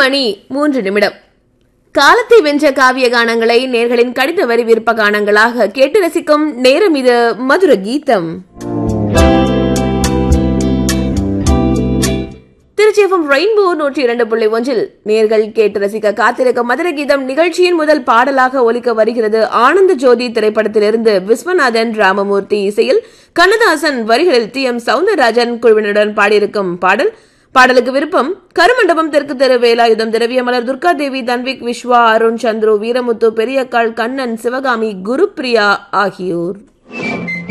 மணி மூன்று நிமிடம் காலத்தை வென்ற காவிய கானங்களை நேர்களின் கடித வரி விருப்ப கானங்களாக கேட்டு ரசிக்கும் நேரம் இது மதுர கீதம் திருச்சிஎஃப்எம் ரெயின்போ நூற்றி இரண்டு புள்ளி ஒன்றில் நேர்கள் கேட்டு ரசிக்க காத்திருக்கும் மதுர கீதம் நிகழ்ச்சியின் முதல் பாடலாக ஒலிக்க வருகிறது ஆனந்த ஜோதி திரைப்படத்திலிருந்து விஸ்வநாதன் ராமமூர்த்தி இசையில் கண்ணதாசன் வரிகளில் டி எம் சவுந்தரராஜன் குழுவினருடன் பாடியிருக்கும் பாடல் பாடலுக்கு விருப்பம் கருமண்டபம் தெற்கு தெரு வேலாயுதம் திரவியமலர் துர்கா தேவி தன்விக் விஸ்வா அருண் சந்துரு வீரமுத்து பெரியக்காள் கண்ணன் சிவகாமி குருப்பிரியா ஆகியோர்